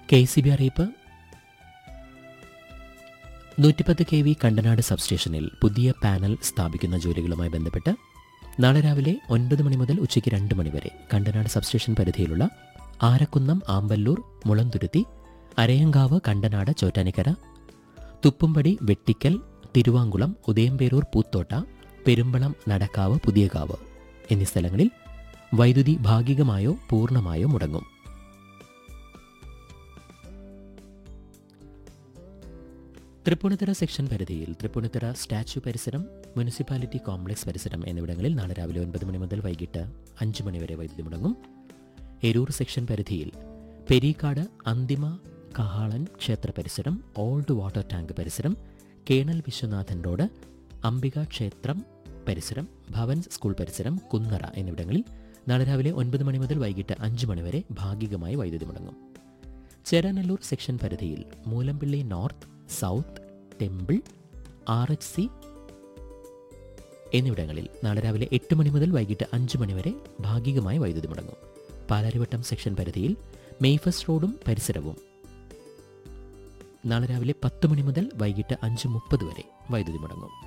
K C B അറിയിപ്പ് നൂറ്റിപ്പത്ത് K V Kandanad സബ്സ്റ്റേഷനിൽ പുതിയ പാനൽ സ്ഥാപിക്കുന്ന ജോലികളുമായി ബന്ധപ്പെട്ട് നാളെ രാവിലെ ഒൻപത് മണി മുതൽ ഉച്ചയ്ക്ക് രണ്ട് മണി വരെ കണ്ടനാട് സബ്സ്റ്റേഷൻ പരിധിയിലുള്ള ആരക്കുന്നം ആമ്പല്ലൂർ മുളന്തുരുത്തി അരയങ്കാവ് കണ്ടനാട് ചോറ്റാനിക്കര തുപ്പുംപടി വെട്ടിക്കൽ തിരുവാങ്കുളം ഉദയംപേരൂർ പൂത്തോട്ട പെരുമ്പളം നടക്കാവ് പുതിയകാവ് എന്നീ സ്ഥലങ്ങളിൽ വൈദ്യുതി ഭാഗികമായോ പൂർണ്ണമായോ മുടങ്ങും തൃപ്പൂണിത്തുറ സെക്ഷൻ പരിധിയിൽ തൃപ്പൂണിത്തുറ സ്റ്റാച്യു പരിസരം മുനിസിപ്പാലിറ്റി കോംപ്ലക്സ് പരിസരം എന്നിവിടങ്ങളിൽ നാളെ രാവിലെ ഒൻപത് മണി മുതൽ വൈകിട്ട് അഞ്ച് മണി വരെ വൈദ്യുതി മുടങ്ങും എരൂർ സെക്ഷൻ പരിധിയിൽ പെരീക്കാട് അന്തിമ കഹാളൻ ക്ഷേത്ര പരിസരം ഓൾഡ് വാട്ടർ ടാങ്ക് പരിസരം കേണൽ വിശ്വനാഥൻ റോഡ് അംബിക ക്ഷേത്രം പരിസരം ഭവൻസ് സ്കൂൾ പരിസരം കുന്നറ എന്നിവിടങ്ങളിൽ നാളെ രാവിലെ ഒൻപത് മണി മുതൽ വൈകിട്ട് അഞ്ച് മണി വരെ ഭാഗികമായി വൈദ്യുതി മുടങ്ങും ചേരാനല്ലൂർ സെക്ഷൻ പരിധിയിൽ Moolampilly north south temple R H C എന്നിവിടങ്ങളിൽ നാളെ രാവിലെ എട്ട് മണി മുതൽ വൈകിട്ട് അഞ്ച് മണി വരെ ഭാഗികമായി വൈദ്യുതി മുടങ്ങും പാലാരിവട്ടം സെക്ഷൻ പരിധിയിൽ മെയ്ഫസ് റോഡും പരിസരവും നാളെ രാവിലെ പത്ത് മണി മുതൽ വൈകിട്ട് അഞ്ച് മുപ്പത് വരെ വൈദ്യുതി മുടങ്ങും